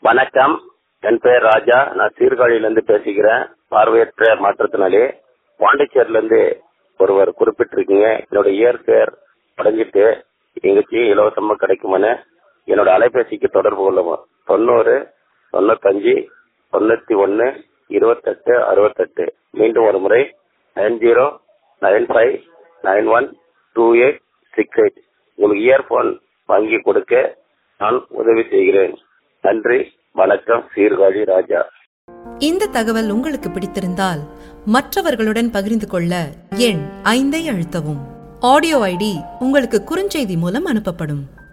வணக்கம் என் பெயர் ராஜா நான் சீர்காழியிலிருந்து பேசுகிறேன் பார்வையற்ற மாற்றுத்திறனாளி பாண்டிச்சேரியில இருந்து ஒருவர் குறிப்பிட்டிருக்கீங்க என்னோட இயர் பேர் உடஞ்சிட்டு எங்கேச்சு இலவசமா கிடைக்குமான்னு என்னோட அலைபேசிக்கு தொடர்பு கொள்ளவும் தொண்ணூறு தொண்ணூத்தஞ்சு தொண்ணூத்தி ஒன்னு இருபத்தெட்டு அறுபத்தெட்டு மீண்டும் ஒரு முறை nine zero nine five nine one two eight six eight உங்களுக்கு இயர்போன் வாங்கி கொடுக்க நான் உதவி செய்கிறேன் நன்றி வணக்கம் சீர்காழி ராஜா இந்த தகவல் உங்களுக்கு பிடித்திருந்தால் மற்றவர்களுடன் பகிர்ந்து கொள்ள எண் ஐந்தை அழுத்தவும் ஆடியோ ஐடி உங்களுக்கு குறுஞ்செய்தி மூலம் அனுப்பப்படும்